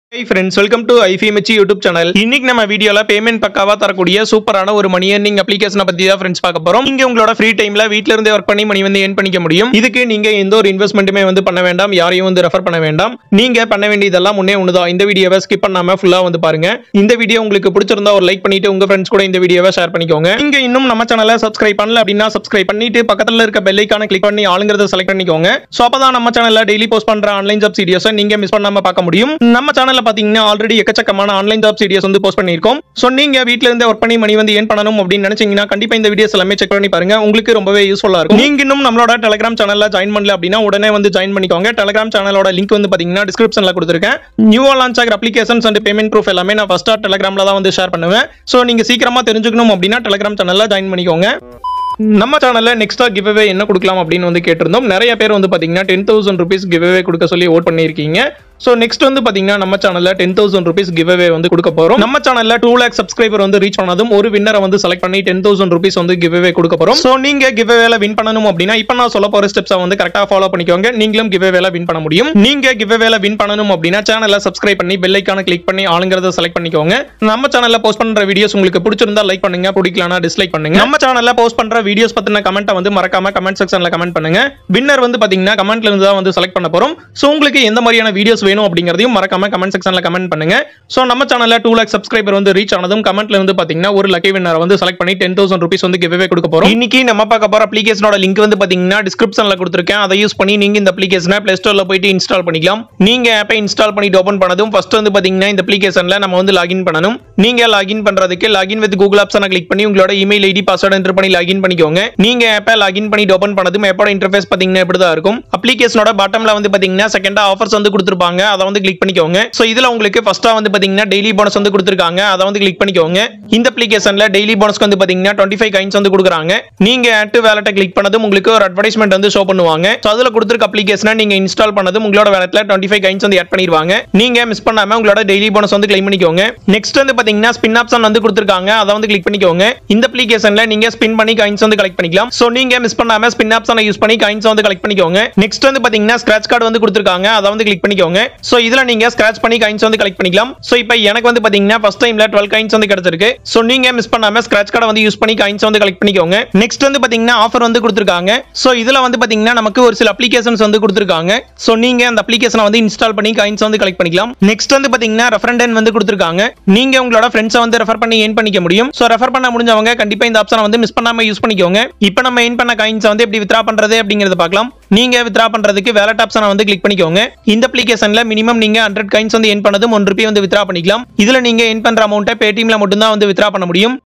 high friends welcome to IFMH YouTube channel இன்னைக்கு நம்ம வீடியோல பேமெண்ட் பக்காவா தரக்கூடிய சூப்பரான ஒரு மணி earning அப்ளிகேஷனை பத்தி தான் ஃப்ரெண்ட்ஸ் பார்க்க போறோம் நீங்க உங்களோட ஃப்ரீ டைம்ல வீட்ல இருந்தே ஒர்க் பண்ணி மணி வந்து ஏர்ன் பண்ணிக்க முடியும் இதுக்கு நீங்க எந்த ஒரு இன்வெஸ்ட்மெண்ட்டுமே வந்து பண்ண வேண்டாம் யாரையும் வந்து ரெஃபர் பண்ண வேண்டாம் நீங்க பண்ண வேண்டியதெல்லாம் முன்னே ஒண்ணுதான் இந்த வீடியோவை ஸ்கிப் பண்ணாம ஃபுல்லா வந்து பாருங்க இந்த வீடியோ உங்களுக்கு பிடிச்சிருந்தா ஒரு லைக் பண்ணிட்டு உங்க ஃப்ரெண்ட்ஸ் கூட இந்த வீடியோவை ஷேர் பண்ணிக்கோங்க நீங்க இன்னும் நம்ம சேனலை சப்ஸ்கிரைப் பண்ணல அப்படின்னா சப்ஸ்கிரைப் பண்ணிட்டு பக்கத்துல இருக்க பெல் ஐக்கான கிளிக் பண்ணி ஆளுங்கிறத செலக்ட் பண்ணிக்கோங்க சோ அப்பதான் நம்ம சேனல்ல டெய்லி போஸ்ட் பண்ற ஆன்லைன் ஜாப் வீடியோஸை நீங்க மிஸ் பண்ணாம பார்க்க முடியும் நம்ம சேனல்ல பாத்தீங்கன்னா ஆல்ரெடி எக்கச்சக்கமான ஆன்லைன் ஜாப் வீடியோஸ் வந்து போஸ்ட் பண்ணியிருக்கோம் சோ நீங்க வீட்ல இருந்தே ஒர்க் பண்ணி மணி வந்து ஏன் பண்ணணும் அப்படின்னு நினைச்சீங்கன்னா கண்டிப்பா இந்த வீடியோஸ் எல்லாமே செக் பண்ணி பாருங்க உங்களுக்கு ரொம்பவே யூஸ்ஃபுல்லா இருக்கும் நீங்க இன்னும் நம்மளோட டெலிகிராம் சேனல்ல ஜாயின் பண்ணல அப்படின்னா உடனே வந்து ஜாயின் பண்ணிக்கோங்க டெலிகிராம் சேனலோட லிங்க் வந்து பாத்தீங்கன்னா டிஸ்கிரிப்ஷன்ல கொடுத்துருக்கேன் நியூவா லான்ச் ஆகிற அப்ளிகேஷன்ஸ் அண்ட் பேமெண்ட் ப்ரூஃப் எல்லாமே நான் ஃபர்ஸ்டா டெலிகிராம்ல தான் வந்து ஷேர் பண்ணுவேன் சோ நீங்க சீக்கிரமா தெரிஞ்சுக்கணும் அப்படின்னா டெலிகிராம் சேனல்ல ஜாயின் பண்ணிக்கோங்க நம்ம சேனல்ல நெக்ஸ்டா கிவ்அவே என்ன கொடுக்கலாம் அப்படின்னு வந்து கேட்டிருந்தோம் நிறைய பேர் வந்து பாத்தீங்கன்னா டென் தௌசண்ட் ருபீஸ் கிவ்அவே கொடுக்க சொல்லி ஓட் பண்ணியிருக்கீங்க ஸோ நெக்ஸ்ட் வந்து பாத்தீங்கன்னா நம்ம சேனல்ல டென் தௌசண்ட் ருபீஸ் கிவ்அவே வந்து கொடுக்க போறோம் நம்ம சேனல்ல டூ லேக் சப்ஸ்கிரைபர் வந்து ரீச் பண்ணதும் ஒரு வின்னரை வந்து செலக்ட் பண்ணி டென் தௌசண்ட் ருபீஸ் வந்து கிவ்அவே கொடுக்க போறோம் ஸோ நீங்க கிவ்அவேல வின் பண்ணணும் அப்படின்னா இப்போ நான் சொல்ல போற ஸ்டெப்ஸை வந்து கரெக்டா ஃபாலோ பண்ணிக்கோங்க நீங்களும் கிவ்அவேல வின் பண்ண முடியும் நீங்க கிவ்அவேல வின் பண்ணணும் அப்படின்னா சேனலை சப்ஸ்கிரைப் பண்ணி பெல் ஐக்கான கிளிக் பண்ணி ஆளுங்கிறத செலக்ட் பண்ணிக்கோங்க நம்ம சேனல்ல போஸ்ட் பண்ற வீடியோஸ் உங்களுக்கு பிடிச்சிருந்தா லைக் பண்ணுங்க பிடிக்கலனா டிஸ்லைக் பண்ணுங்க நம்ம சேனல்ல போஸ்ட் பண்ற வீடியோஸ் பத்தின கமெண்ட்டை வந்து மறக்காம கமெண்ட் செக்ஷன்ல கமெண்ட் பண்ணுங்க வின்னர் வந்து பாத்தீங்கன்னா கமெண்ட்ல இருந்து தான் வந்து செலக்ட் பண்ண போறோம் சோ உங்களுக்கு எந்த மாதிரியான வீடியோஸ் வேணும் அப்படிங்கறதையும் மறக்காம கமெண்ட் செக்ஷன்ல கமெண்ட் பண்ணுங்க சோ நம்ம சேனல்ல டூ லேக் சப்ஸ்கிரைபர் வந்து ரீச் ஆனதும் கமெண்ட்ல வந்து பாத்தீங்கன்னா ஒரு லக்கி வின்னர் வந்து செலக்ட் பண்ணி டென் தௌசண்ட் ருபீஸ் வந்து கிவ்வே கொடுக்க போறோம் இன்னைக்கு நம்ம பார்க்க போற அப்ளிகேஷனோட லிங்க் வந்து பாத்தீங்கன்னா டிஸ்கிரிப்ஷன்ல கொடுத்துருக்கேன் அதை யூஸ் பண்ணி நீங்க இந்த அப்ளிகேஷனை பிளே ஸ்டோர்ல போயிட்டு இன்ஸ்டால் பண்ணிக்கலாம் நீங்க ஆப்பை இன்ஸ்டால் பண்ணிட்டு ஓபன் பண்ணதும் ஃபர்ஸ்ட் வந்து பாத்தீங்கன்னா இந்த அப்ளிகேஷன்ல நம்ம வந்து லாகின் பண்ணணும் நீங்க லாகின் பண்றதுக்கு லாகின் வித் கூகுள் ஆப்ஷனை கிளிக் பண்ணி உங்களோட இமெயில் ஐடி பாஸ்வேர்ட் என்டர் பண்ணி லாகின் பண்ணிக்கோங்க நீங்க ஆப்பை லாகின் பண்ணிட்டு ஓபன் பண்ணதும் ஆப்போட இன்டர்ஃபேஸ் பாத்தீங்கன்னா இப்படி தான் இருக்கும் அப்ளிகேஷனோட பாட்டம்ல வந்து பாத்தீங்கன்னா செகண்டா ஆஃபர்ஸ் வந்து கொடுத்துருப்பாங்க அதை வந்து கிளிக் பண்ணிக்கோங்க சோ இதுல உங்களுக்கு ஃபர்ஸ்டா வந்து பாத்தீங்கன்னா டெய்லி போனஸ் வந்து கொடுத்துருக்காங்க அதை வந்து கிளிக் பண்ணிக்கோங்க இந்த அப்ளிகேஷன்ல டெய்லி போனஸ்க்கு வந்து பாத்தீங்கன்னா டுவெண்ட்டி ஃபைவ் கைன்ஸ் வந்து கொடுக்குறாங்க நீங்க ஆக்டிவ் வேலட்டை கிளிக் பண்ணதும் உங்களுக்கு ஒரு அட்வர்டைஸ்மெண்ட் வந்து ஷோ பண்ணுவாங்க சோ அதுல கொடுத்துருக்க அப்ளிகேஷனை நீங்க இன்ஸ்டால் பண்ணதும் உங்களோட வேலட்ல டுவெண்ட்டி ஃபைவ் கைன்ஸ் வந்து ஆட் பண்ணிடுவாங்க நீங்க மிஸ் பண்ணாம உங்களோட டெய்லி போனஸ் வந்து கிளைம் பண்ணிக்கோங்க நெக்ஸ்ட் வந்து பாத்தீங்கன்னா ஸ்பின் ஆப்ஷன் வந்து கொடுத்துருக்காங்க அதை வந்து கிளிக் பண்ணிக்கோங்க இந்த அப்ளிகேஷன்ல நீங்க ஸ்பின் பண்ணி கைன்ஸ் வந்து கலெக்ட் பண்ணிக்கலாம் சோ நீங்க மிஸ் பண்ணாம ஸ்பின் ஆப்ஷனை யூஸ் பண்ணி கைன்ஸ் வந்து கலெக்ட் பண்ணிக்கோங்க நெக்ஸ்ட் வந்து பாத்தீங்கன்னா ஸ்கிராச் கார்டு வந்து கொடுத்துருக்காங்க அதை வந்து கிளிக் பண்ணிக்கோங்க சோ இதுல நீங்க ஸ்கிராச் பண்ணி கைன்ஸ் வந்து கலெக்ட் பண்ணிக்கலாம் சோ இப்போ எனக்கு வந்து பாத்தீங்கன்னா ஃபர்ஸ்ட் டைம்ல 12 கைன்ஸ் வந்து கிடைச்சிருக்கு சோ நீங்க மிஸ் பண்ணாம ஸ்கிராச் கார்டை வந்து யூஸ் பண்ணி கைன்ஸ் வந்து கலெக்ட் பண்ணிக்கோங்க நெக்ஸ்ட் வந்து பாத்தீங்கன்னா ஆஃபர் வந்து கொடுத்துருக்காங்க சோ இதுல வந்து பாத்தீங்கன்னா நமக்கு ஒரு சில அப்ளிகேஷன்ஸ் வந்து கொடுத்துருக்காங்க சோ நீங்க அந்த அப்ளிகேஷனை வந்து இன்ஸ்டால் பண்ணி கைன்ஸ் வந்து கலெக்ட் பண்ணிக்கலாம் நெக்ஸ்ட் வந்து பாத்தீங்கன்னா ரெஃபரண்ட் வந்து கொடுத்துருக்காங்க நீங்க உங்களோட ஃப்ரெண்ட்ஸை வந்து ரெஃபர் பண்ணி ஏன் பண்ணிக்க முடியும் சோ ரெஃபர் பண்ண முடிஞ்சவங்க கண்டிப்பா இந்த ஆப்ஷனை வந்து மிஸ் பண்ணாம யூஸ் பண்ணிக்கோங்க இப்போ நம்ம ஏன் பண்ண கைன்ஸ் வந்து எப்படி வித்ரா பண்றது அப்படிங்கறத பார்க்கலாம் நீங்க வித்ரா பண்றதுக்கு வேலட் ஆப்ஷனை வந்து கிளிக் பண்ணிக்கோங்க இந்த அப்ளிகேஷன்ல மினிமம் நீங்க ஹண்ட்ரட் கைன்ஸ் வந்து என் பண்ணதும் ஒன் ருபி வந்து வித்ரா பண்ணிக்கலாம் இதுல நீங்க என் பண்ற அமௌண்ட்டை பேடிஎம்ல மட்டும் தான் வந்து வித்ரா பண்ண முடியும்